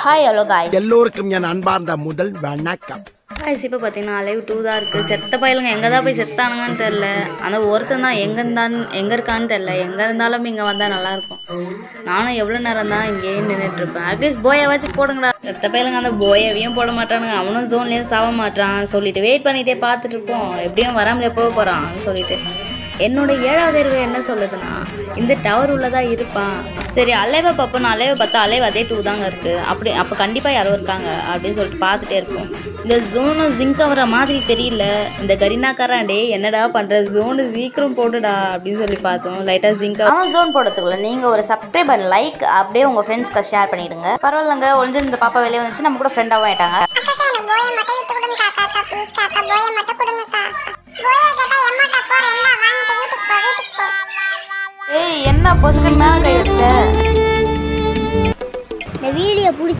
hi hello guys எல்லோருக்கும் என் அன்பார்ந்த முதல் வணக்கம் காய்ஸ் இப்போ பார்த்தீங்கன்னா அலைவ் டூ தான் இருக்குது செத்த பயலுங்க எங்கே தான் போய் செத்தானுங்கன்னு தெரில ஆனால் ஒருத்தன் தான் எங்கே இருந்தான் எங்கே இருக்கான்னு தெரில எங்கே இருந்தாலும் இங்கே வந்தால் நல்லாயிருக்கும் நானும் எவ்வளோ நேரம் தான் இங்கேயே நின்றுட்டு இருப்பேன் அட்லீஸ்ட் போயை வச்சு போடுங்கடா செத்த பயலுங்க அந்த போயவையும் போட மாட்டானுங்க அவனும் ஜோன்லேயே சாவ மாட்டான் சொல்லிட்டு வெயிட் பண்ணிகிட்டே பார்த்துட்டு இருப்போம் எப்படியும் வராமலே போக போகிறான் சொல்லிட்டு என்னோட ஏழாவது அறிவு என்ன சொல்லுதுன்னா இந்த டவர் உள்ளதா இருப்பான் சரி அலைவை பார்ப்போம் நான் அலைவை பார்த்தா அலைவ் அதே டூ தாங்க இருக்கு அப்படி அப்போ கண்டிப்பாக யாரோ இருக்காங்க அப்படின்னு சொல்லிட்டு பார்த்துட்டே இருப்போம் இந்த ஜோனு ஜிங்க் ஆகிற மாதிரி தெரியல இந்த கரீனாக்காரன் டே என்னடா பண்ணுற ஜோனு சீக்கிரம் போடுடா அப்படின்னு சொல்லி பார்த்தோம் லைட்டாக ஜிங்க் அவன் ஜோன் போடுறதுக்குள்ள நீங்கள் ஒரு சப்ஸ்கிரைபர் லைக் அப்படியே உங்கள் ஃப்ரெண்ட்ஸ்க்கு ஷேர் பண்ணிடுங்க பரவாயில்லங்க ஒளிஞ்சு இந்த பாப்பா வெளியே வந்துச்சு நம்ம கூட ஃப்ரெண்டாகவும் ஆயிட்டாங்க போய மட்டும் விட்டு கொடுங்க காக்கா அக்கா ப்ளீஸ் காக்கா போய மட்டும் கொடுங்கக்கா போய கேட்டா எம்மோட்ட போற என்ன வாங்கிட்டு வீட்டுக்கு போ வீட்டுக்கு போ ஏய் என்ன பொசுக்கு மேலே கை வச்சிட்ட இந்த வீடியோ பிடிச்சி